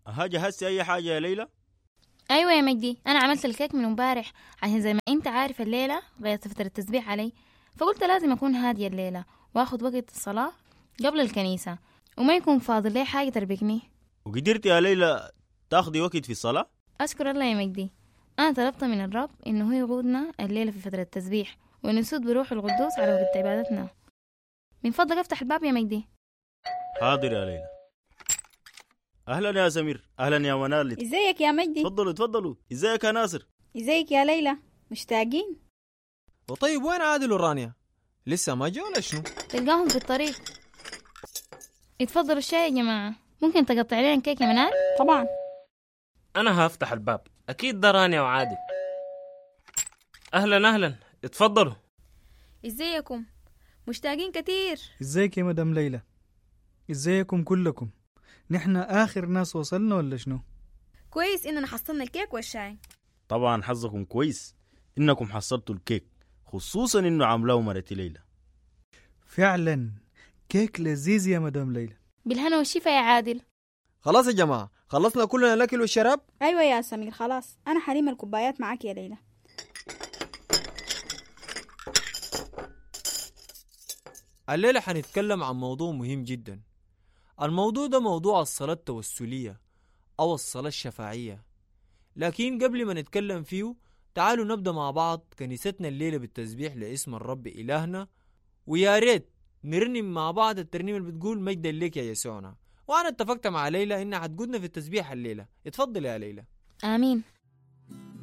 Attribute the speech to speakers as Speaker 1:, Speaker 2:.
Speaker 1: ها جهزتي اي حاجه يا ليلى
Speaker 2: أيوة يا مجدي أنا عملت الكيك من امبارح عشان زي ما أنت عارف الليلة غيرت فترة التسبيح علي فقلت لازم أكون هادية الليلة وآخد وقت الصلاة قبل الكنيسة وما يكون فاضل لي حاجة تربكني
Speaker 1: وقدرتي يا ليلى تاخدي وقت في الصلاه
Speaker 2: أشكر الله يا مجدي أنا طلبت من الرب إنه هو يقودنا الليلة في فترة التسبيح ونسود بروح القدوس على وقت عبادتنا من فضلك افتح الباب يا مجدي
Speaker 1: حاضر يا ليلى اهلا يا سمير اهلا يا منال
Speaker 3: ازيك يا مجدي
Speaker 1: تفضلوا تفضلوا ازيك يا ناصر
Speaker 3: ازيك يا ليلى مشتاقين
Speaker 4: وطيب وين عادل ورانيا لسه ما جو ولا شنو
Speaker 2: تلقاهم في الطريق اتفضلوا الشاي يا جماعة ممكن تقطع لنا كيك يا منال
Speaker 3: طبعا
Speaker 5: أنا هفتح الباب أكيد ده رانيا وعادل أهلا أهلا اتفضلوا
Speaker 3: ازيكم مشتاقين كتير
Speaker 6: ازيك يا مدام ليلى ازيكم كلكم نحن اخر ناس وصلنا ولا شنو
Speaker 3: كويس اننا حصلنا الكيك والشاي
Speaker 1: طبعا حظكم كويس انكم حصلتوا الكيك خصوصا انه عاملاه مرتي ليلى
Speaker 6: فعلا كيك لذيذ يا مدام ليلى
Speaker 2: بالهنا والشفا يا عادل
Speaker 4: خلاص يا جماعة خلصنا كلنا الأكل والشراب
Speaker 3: ايوه يا سمير خلاص انا حريم الكوبايات معاك يا ليلى
Speaker 4: الليلة حنتكلم عن موضوع مهم جدا الموضوع ده موضوع الصلاة التوسلية أو الصلاة الشفاعية لكن قبل ما نتكلم فيه تعالوا نبدأ مع بعض كنيستنا الليلة بالتسبيح لاسم الرب إلهنا ويا ريت نرنم مع بعض الترنيمة اللي بتقول مجدا لك يا يسوعنا وأنا اتفقت مع ليلى إنها حتقودنا في التسبيح الليلة اتفضل يا ليلى
Speaker 2: آمين